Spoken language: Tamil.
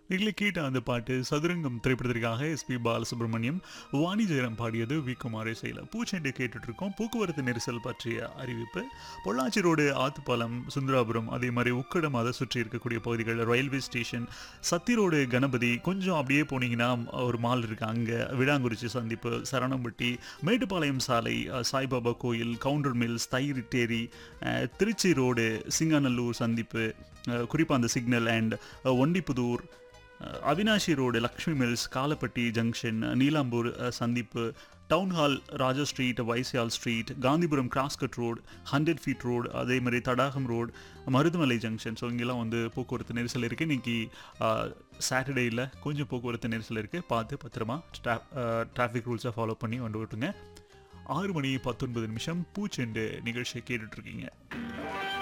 இதில் கேட்ட அந்த பாட்டு சதுரங்கம் திரைப்படத்திற்காக எஸ்பி பாலசுப்ரமணியம் வாணி ஜெயராம் பாடியது வி குமார் இசையில் பூச்செண்டு கேட்டுட்டு இருக்கோம் போக்குவரத்து நெரிசல் பற்றிய அறிவிப்பு பொள்ளாச்சி ரோடு ஆத்துப்பாலம் சுந்தராபுரம் அதே மாதிரி உக்கடம் அதை சுற்றி இருக்கக்கூடிய பகுதிகள் railway station Sathy road Ganapathy கொஞ்சம் அப்படியே போனீங்கன்னா ஒரு மால் இருக்கு அங்கே விடாங்குறிச்சி சந்திப்பு சரணம்பட்டி மேட்டுப்பாளையம் சாலை அஹ், சாய்பாபா கோயில் கவுண்டர் மில்ஸ் தைரிட்டேரி அஹ், திருச்சி ரோடு சிங்காநல்லூர் சந்திப்பு அஹ், குறிப்பாக அந்த சிக்னல் அண்ட் ஒண்டிப்புதூர் அஹ், Avinashi road Lakshmi mills Kalapatti junction Neelambur அஹ், சந்திப்பு town hall Raja street Vysial street Gandhipuram cross cut road hundred feet road அதே மாதிரி Thadagam road Marudhamalai junction so இங்கெல்லாம் வந்து போக்குவரத்து நெரிசல் இருக்குது இன்றைக்கி சாட்டர்டேயில் கொஞ்சம் போக்குவரத்து நெரிசல் இருக்குது பார்த்து பத்திரமா டிராஃபிக் ரூல்ஸை ஃபாலோ பண்ணி வந்து விட்டுங்க ஆறு மணி பத்தொன்பது நிமிஷம் பூச்செண்டு நிகழ்ச்சியை கேட்டுட்ருக்கீங்க